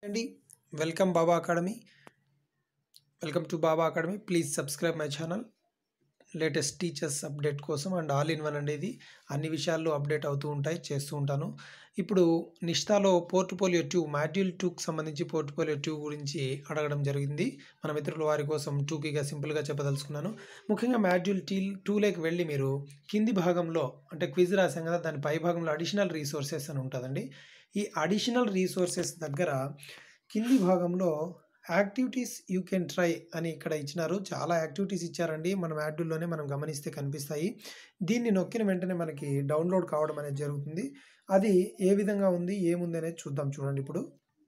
అండి welcome Baba academy welcome to Baba academy please subscribe my channel latest teachers update కోసం and all in one అనేది అన్ని విషయాల్లో update అవుతూ ఉంటాయి చేస్తూ ఉంటాను ఇప్పుడు నిష్ఠాలో పోర్ట్ఫోలియో టూ మాడ్యూల్ టూకి సంబంధించి పోర్ట్ఫోలియో టూ గురించి అడగడం జరిగింది మన మిత్రుల వారి కోసం టూకీగా సింపుల్గా చెప్పదలుచుకున్నాను ముఖ్యంగా మాడ్యూల్ టీ టూలోకి వెళ్ళి మీరు కింది భాగంలో అంటే క్విజ్ రాసాం కదా దాని పై భాగంలో అడిషనల్ రీసోర్సెస్ అని ఉంటుందండి ఈ అడిషనల్ రీసోర్సెస్ దగ్గర కింది భాగంలో యాక్టివిటీస్ యూ కెన్ ట్రై అని ఇక్కడ ఇచ్చినారు చాలా యాక్టివిటీస్ ఇచ్చారండి మన మాడ్యూల్లోనే మనం గమనిస్తే కనిపిస్తాయి దీన్ని నొక్కిన వెంటనే మనకి డౌన్లోడ్ కావడం అనేది జరుగుతుంది అది ఏ విధంగా ఉంది ఏముంది అనేది చూద్దాం చూడండి ఇప్పుడు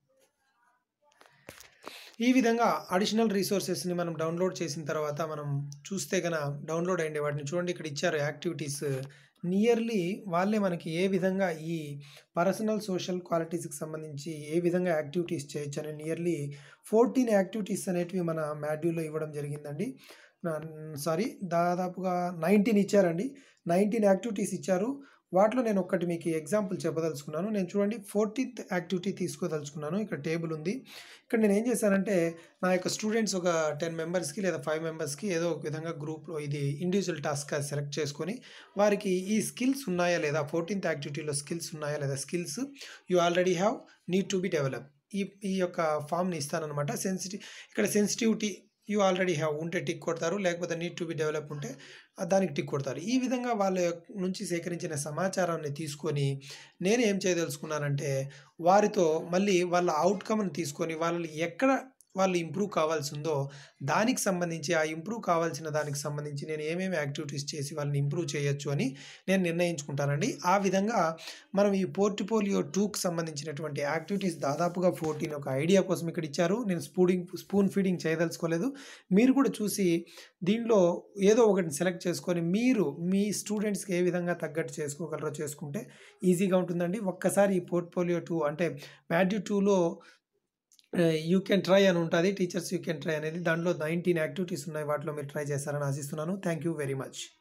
ఈ విధంగా అడిషనల్ రీసోర్సెస్ని మనం డౌన్లోడ్ చేసిన తర్వాత మనం చూస్తే కనుక డౌన్లోడ్ అయ్యే వాటిని చూడండి ఇక్కడ ఇచ్చారు యాక్టివిటీస్ నియర్లీ వాళ్ళే మనకి ఏ విధంగా ఈ పర్సనల్ సోషల్ క్వాలిటీస్కి సంబంధించి ఏ విధంగా యాక్టివిటీస్ చేయొచ్చు అని నియర్లీ ఫోర్టీన్ యాక్టివిటీస్ అనేటివి మన మాడ్యూల్లో ఇవ్వడం జరిగిందండి సారీ దాదాపుగా నైన్టీన్ ఇచ్చారండి నైన్టీన్ యాక్టివిటీస్ ఇచ్చారు వాటిలో నేను ఒక్కటి మీకు ఎగ్జాంపుల్ చెప్పదలుచుకున్నాను నేను చూడండి ఫోర్టీన్త్ యాక్టివిటీ తీసుకోదలుచుకున్నాను ఇక్కడ టేబుల్ ఉంది ఇక్కడ నేను ఏం చేశానంటే నా యొక్క స్టూడెంట్స్ ఒక టెన్ మెంబర్స్కి లేదా ఫైవ్ మెంబర్స్కి ఏదో ఒక విధంగా గ్రూప్లో ఇది ఇండివిజువల్ టాస్క్గా సెలెక్ట్ చేసుకొని వారికి ఈ స్కిల్స్ ఉన్నాయా లేదా ఫోర్టీన్త్ యాక్టివిటీలో స్కిల్స్ ఉన్నాయా లేదా skills you already have need to be develop ఈ ఈ యొక్క ఫామ్ని ఇస్తానమాట సెన్సిటివ్ ఇక్కడ సెన్సిటివిటీ యూ ఆల్రెడీ హ్యావ్ ఉంటే టిక్ కొడతారు లేకపోతే నీడ్ టు బి డెవలప్ ఉంటే దానికి టిక్ కొడతారు ఈ విధంగా వాళ్ళ నుంచి సేకరించిన సమాచారాన్ని తీసుకొని నేను ఏం చేయదలుచుకున్నానంటే వారితో మళ్ళీ వాళ్ళ అవుట్కమ్ని తీసుకొని వాళ్ళని ఎక్కడ వాళ్ళు ఇంప్రూవ్ కావాల్సి ఉందో దానికి సంబంధించి ఆ ఇంప్రూవ్ కావాల్సిన దానికి సంబంధించి నేను ఏమేమి యాక్టివిటీస్ చేసి వాళ్ళని ఇంప్రూవ్ చేయొచ్చు అని నేను నిర్ణయించుకుంటానండి ఆ విధంగా మనం ఈ పోర్ట్ఫోలియో టూకి సంబంధించినటువంటి యాక్టివిటీస్ దాదాపుగా ఫోర్టీన్ ఒక ఐడియా కోసం ఇక్కడ ఇచ్చారు నేను స్పూడింగ్ స్పూన్ ఫీడింగ్ చేయదలుచుకోలేదు మీరు కూడా చూసి దీనిలో ఏదో ఒకటి సెలెక్ట్ చేసుకొని మీరు మీ స్టూడెంట్స్కి ఏ విధంగా తగ్గట్టు చేసుకోగలరో చేసుకుంటే ఈజీగా ఉంటుందండి ఒక్కసారి ఈ పోర్ట్ఫోలియో టూ అంటే మాడ్యూ టూలో యూ కెన్ ట్రై అని ఉంటుంది టీచర్స్ యూ కెన్ ట్రై అనేది దాంట్లో నైన్టీన్ యాక్టివిటీస్ ఉన్నాయి వాటిలో మీరు ట్రై చేస్తారని ఆశిస్తున్నాను థ్యాంక్ యూ వెరీ మచ్